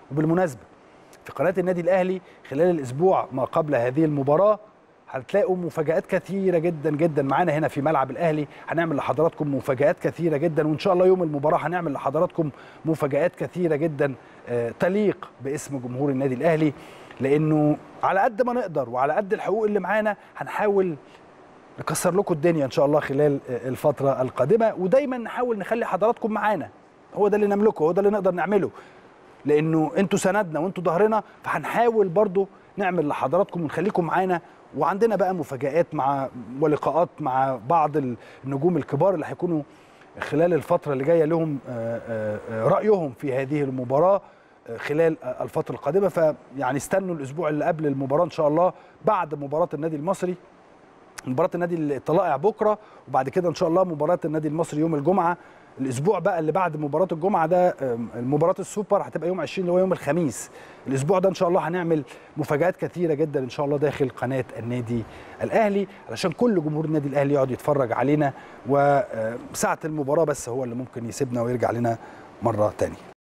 وبالمناسبه في قناه النادي الاهلي خلال الاسبوع ما قبل هذه المباراه هتلاقوا مفاجآت كثيرة جدا جدا معانا هنا في ملعب الأهلي هنعمل لحضراتكم مفاجآت كثيرة جدا وإن شاء الله يوم المباراة هنعمل لحضراتكم مفاجآت كثيرة جدا آه، تليق باسم جمهور النادي الأهلي لأنه على قد ما نقدر وعلى قد الحقوق اللي معانا هنحاول نكسر لكم الدنيا إن شاء الله خلال آه، الفترة القادمة ودايما نحاول نخلي حضراتكم معانا هو ده اللي نملكه هو ده اللي نقدر نعمله لانه انتوا سندنا وانتوا ظهرنا فهنحاول برضو نعمل لحضراتكم ونخليكم معانا وعندنا بقى مفاجآت مع ولقاءات مع بعض النجوم الكبار اللي هيكونوا خلال الفترة اللي جاية لهم آه، آه، آه، رأيهم في هذه المباراة آه، خلال آه، الفترة القادمة فيعني استنوا الأسبوع اللي قبل المباراة إن شاء الله بعد مباراة النادي المصري مباراة النادي الطلائع بكرة وبعد كده إن شاء الله مباراة النادي المصري يوم الجمعة الأسبوع بقى اللي بعد مباراة الجمعة ده آم، المباراة السوبر هتبقى يوم 20 اللي هو يوم الخميس الأسبوع ده إن شاء الله هنعمل مفاجآت كثيرة جدا إن شاء الله داخل قناة النادي الأهلي علشان كل جمهور النادي الأهلي يقعد يتفرج علينا وساعة المباراة بس هو اللي ممكن يسيبنا ويرجع لنا مرة تانية